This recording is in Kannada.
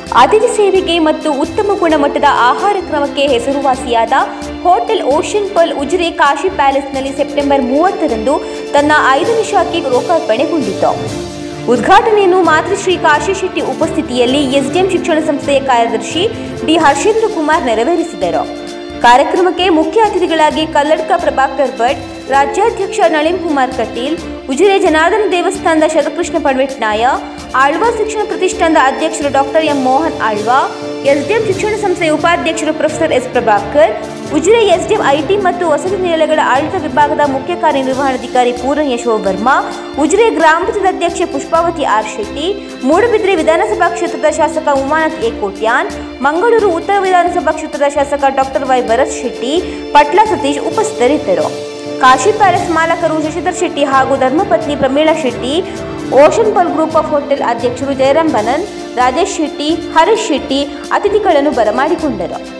ಅತಿಥಿ ಸೇವೆಗೆ ಮತ್ತು ಉತ್ತಮ ಗುಣಮಟ್ಟದ ಆಹಾರ ಕ್ರಮಕ್ಕೆ ಹೆಸರುವಾಸಿಯಾದ hotel ocean pearl Ujire Kashi ಪ್ಯಾಲೇಸ್ನಲ್ಲಿ ಸೆಪ್ಟೆಂಬರ್ ಮೂವತ್ತರಂದು ತನ್ನ ಐದನೇ ಶಾಖೆ ಲೋಕಾರ್ಪಣೆಗೊಂಡಿತು ಉದ್ಘಾಟನೆಯನ್ನು ಮಾತೃಶ್ರೀ ಕಾಶಿ ಶೆಟ್ಟಿ ಉಪಸ್ಥಿತಿಯಲ್ಲಿ ಎಸ್ಡಿಎಂ ಶಿಕ್ಷಣ ಸಂಸ್ಥೆಯ ಕಾರ್ಯದರ್ಶಿ ಡಿ ಹರ್ಷೇಂದ್ರ ಕುಮಾರ್ ನೆರವೇರಿಸಿದರು ಕಾರ್ಯಕ್ರಮಕ್ಕೆ ಮುಖ್ಯ ಅತಿಥಿಗಳಾಗಿ ಕಲ್ಲಡ್ಕ ಪ್ರಭಾಕರ್ ಭಟ್ ರಾಜ್ಯಾಧ್ಯಕ್ಷ ನಳಿನ್ ಕುಮಾರ್ ಕಟೀಲ್ ಉಜಿರೆ ಜನಾರ್ದನ ದೇವಸ್ಥಾನದ ಶತಕೃಷ್ಣ ಪಡ್ವೆಟ್ ನಾಯ ಆಳ್ವಾ ಶಿಕ್ಷಣ ಪ್ರತಿಷ್ಠಾನದ ಅಧ್ಯಕ್ಷರು doctor M Mohan Alva SDM ಶಿಕ್ಷಣ ಸಂಸ್ಥೆಯ ಉಪಾಧ್ಯಕ್ಷರು professor S Prabhakar Ujire SDM IT ಮತ್ತು ವಸತಿ ನಿಲಯಗಳ ಆಡಳಿತ ವಿಭಾಗದ ಮುಖ್ಯ ಕಾರ್ಯನಿರ್ವಹಣಾಧಿಕಾರಿ ಪೂರನ್ ಯಶೋವ್ ವರ್ಮಾ ಉಜಿರೆ ಗ್ರಾಮ ಪಂಚಾಯತ್ ಅಧ್ಯಕ್ಷೆ ಪುಷ್ಪಾವತಿ ಆರ್ ಶೆಟ್ಟಿ ಮೂಡುಬಿದ್ರೆ ವಿಧಾನಸಭಾ ಕ್ಷೇತ್ರದ ಶಾಸಕ ಉಮಾನಾಥ್ ಎ ಕೋಟ್ಯಾನ್ ಮಂಗಳೂರು ಉತ್ತರ ವಿಧಾನಸಭಾ ಕ್ಷೇತ್ರದ ಶಾಸಕ ಡಾಕ್ಟರ್ ವೈ ಭರತ್ ಶೆಟ್ಟಿ ಪಟ್ಲ ಸತೀಶ್ ಉಪಸ್ಥಿತರಿದ್ದರು ಕಾಶಿ ಪ್ಯಾಲೇಸ್ ಮಾಲಕರು ಶಶಿಧರ್ ಶೆಟ್ಟಿ ಹಾಗೂ ಧರ್ಮಪತ್ನಿ Pramila Shetty ocean pearl group of hotel ಅಧ್ಯಕ್ಷರು ಜಯರಾಮ್ ಬನನ್ ರಾಜೇಶ್ ಶೆಟ್ಟಿ ಹರೀಶ್ ಶೆಟ್ಟಿ ಅತಿಥಿಗಳನ್ನು ಬರಮಾಡಿಕೊಂಡರು